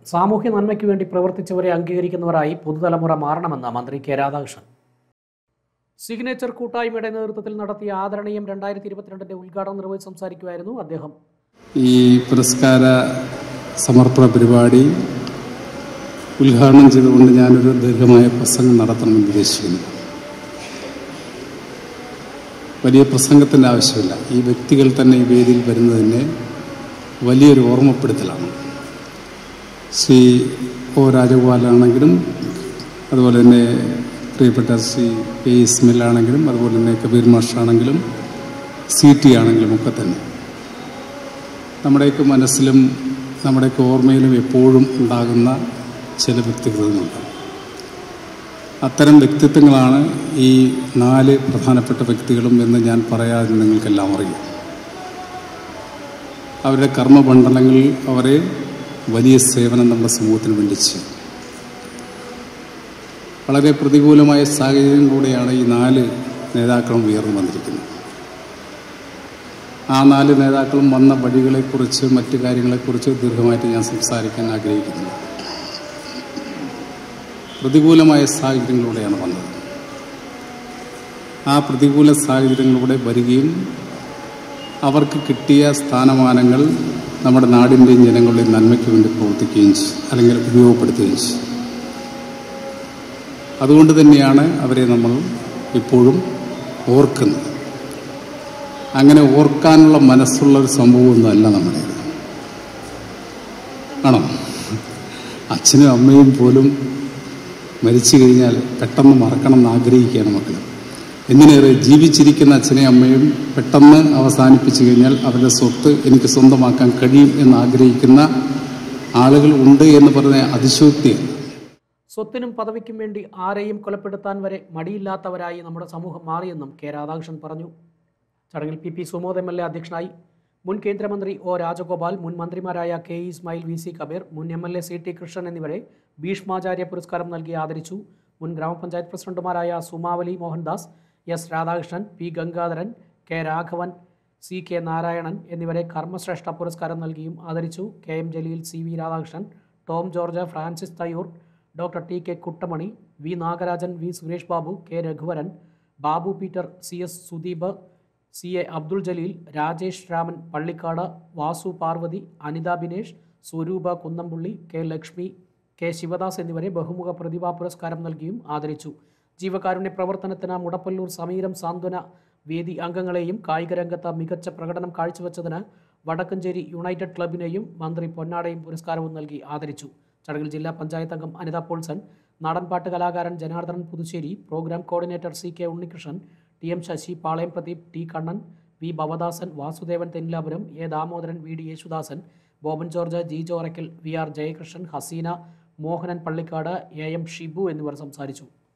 സാമൂഹ്യ നന്മയ്ക്ക് വേണ്ടി പ്രവർത്തിച്ചവരെ അംഗീകരിക്കുന്നവരായി പുതുതലമുറ മാറണമെന്ന് മന്ത്രി കെ രാധാകൃഷ്ണൻ സിഗ്നേച്ചർ കൂട്ടായ്മയുടെ നേതൃത്വത്തിൽ നടത്തിയ ആദരണീയം രണ്ടായിരത്തി ഇരുപത്തിരണ്ടിന്റെ ഉദ്ഘാടനം നിർവഹിച്ച് സംസാരിക്കുമായിരുന്നു അദ്ദേഹം ഈ പുരസ്കാര സമർപ്പണ പരിപാടി ഉദ്ഘാടനം ചെയ്തുകൊണ്ട് ഞാനൊരു ദീർഘമായ പ്രസംഗം നടത്തണമെന്ന് ഉദ്ദേശിക്കുന്നു വലിയ പ്രസംഗത്തിൻ്റെ ആവശ്യമില്ല ഈ വ്യക്തികൾ തന്നെ ഈ വേദിയിൽ വരുന്നതിന് വലിയൊരു ഓർമ്മപ്പെടുത്തലാണ് ശ്രീ ഒ രാജഗോപാലാണെങ്കിലും അതുപോലെ തന്നെ പ്രിയപ്പെട്ട ശ്രീ കെ ഇസ്മിലാണെങ്കിലും അതുപോലെ തന്നെ കബീർ മാഷാണെങ്കിലും സി ടി ആണെങ്കിലും ഒക്കെ തന്നെ നമ്മുടെയൊക്കെ മനസ്സിലും നമ്മുടെയൊക്കെ ഓർമ്മയിലും എപ്പോഴും ഉണ്ടാകുന്ന ചില വ്യക്തിത്വങ്ങളുണ്ട് അത്തരം വ്യക്തിത്വങ്ങളാണ് ഈ നാല് പ്രധാനപ്പെട്ട വ്യക്തികളും എന്ന് ഞാൻ പറയാതെ നിങ്ങൾക്കെല്ലാം അറിയാം അവരുടെ കർമ്മമണ്ഡലങ്ങളിൽ അവരെ വലിയ സേവനം നമ്മുടെ സമൂഹത്തിന് വേണ്ടി ചെയ്യും വളരെ പ്രതികൂലമായ സാഹചര്യങ്ങളിലൂടെയാണ് ഈ നാല് നേതാക്കളും ഉയർന്നു വന്നിരിക്കുന്നത് ആ നാല് നേതാക്കളും വന്ന വഴികളെക്കുറിച്ച് മറ്റു കാര്യങ്ങളെക്കുറിച്ച് ദീർഘമായിട്ട് ഞാൻ സംസാരിക്കാൻ ആഗ്രഹിക്കുന്നു പ്രതികൂലമായ സാഹചര്യങ്ങളിലൂടെയാണ് വന്നത് ആ പ്രതികൂല സാഹചര്യങ്ങളിലൂടെ വരികയും അവർക്ക് കിട്ടിയ സ്ഥാനമാനങ്ങൾ നമ്മുടെ നാടിൻ്റെയും ജനങ്ങളുടെയും നന്മയ്ക്ക് വേണ്ടി പ്രവർത്തിക്കുകയും ചെയ്യും അല്ലെങ്കിൽ ഉപയോഗപ്പെടുത്തുകയും ചെയ്യും അതുകൊണ്ട് തന്നെയാണ് അവരെ നമ്മൾ ഇപ്പോഴും ഓർക്കുന്നത് അങ്ങനെ ഓർക്കാനുള്ള മനസ്സുള്ള ഒരു സംഭവമൊന്നുമല്ല നമ്മുടേത് ആണോ അച്ഛനും അമ്മയും പോലും മരിച്ചു കഴിഞ്ഞാൽ പെട്ടെന്ന് മറക്കണം എന്ന് ആഗ്രഹിക്കുകയാണ് മക്കൾ എന്തിനേറെ ജീവിച്ചിരിക്കുന്ന അച്ഛനെയും അമ്മയും പെട്ടെന്ന് അവസാനിപ്പിച്ചു കഴിഞ്ഞാൽ അവരുടെ സ്വത്ത് എനിക്ക് സ്വന്തമാക്കാൻ കഴിയും എന്ന് ആഗ്രഹിക്കുന്ന ആളുകൾ ഉണ്ട് എന്ന് പറഞ്ഞ അതിശോക്തിയാണ് സ്വത്തിനും പദവിക്കും വേണ്ടി ആരെയും കൊലപ്പെടുത്താൻ വരെ മടിയില്ലാത്തവരായി നമ്മുടെ സമൂഹം മാറിയെന്നും കെ രാധാകൃഷ്ണൻ പറഞ്ഞു ചടങ്ങിൽ P P Sumod M L A അധ്യക്ഷനായി മുൻ കേന്ദ്രമന്ത്രി ഒ രാജഗോപാൽ മുൻ മന്ത്രിമാരായ K E Ismail V C Kabeer മുൻ M L A C T Krishnan എന്നിവരെ ഭീഷ്മാചാര്യ പുരസ്കാരം നൽകി ആദരിച്ചു മുൻ ഗ്രാമപഞ്ചായത്ത് പ്രസിഡന്റുമാരായ Sumavali Mohandas S Radhakrishnan P Gangadharan K Raghavan C K Narayanan എന്നിവരെ കർമ്മശ്രേഷ്ഠ പുരസ്കാരം നൽകിയും ആദരിച്ചു K M Jaleel C V Radhakrishnan Tom George Francis Thayyur doctor T K Kuttamani V Nagarajan V Suresh Babu K Raghuvaran Babu Peter C S Sudeep C A Abdul Jaleel Rajesh Raman Pallikkad Vasu Parvathi Anitha Binesh Swaroopa Kunnampully K Lakshmi K Sivadas എന്നിവരെ ബഹുമുഖ പ്രതിഭാ പുരസ്കാരം നൽകിയും ആദരിച്ചു ജീവകാരുണ്യ പ്രവർത്തനത്തിന് മുടപ്പല്ലൂർ സമീരം സാന്ത്വന വേദി അംഗങ്ങളെയും കായിക രംഗത്ത് മികച്ച പ്രകടനം കാഴ്ചവെച്ചതിന് വടക്കഞ്ചേരി യുണൈറ്റഡ് ക്ലബിനെയും മന്ത്രി പൊന്നാടയും പുരസ്കാരവും നൽകി ആദരിച്ചു ചടങ്ങിൽ ജില്ലാ പഞ്ചായത്ത് അംഗം അനിത പോൾസൺ നാടൻപാട്ട് കലാകാരൻ Janardhanan Puthussery programme coordinator C K Unnikrishnan T M Sasi Palayam Pradeep T Kannan V Bhavadasan Vasudevan Thennilapuram A Damodaran V D Yesudasan Boban George G Jorakkal V R Jayakrishnan Haseena Mohanan Pallikkad A M Shibu എന്നിവർ സംസാരിച്ചു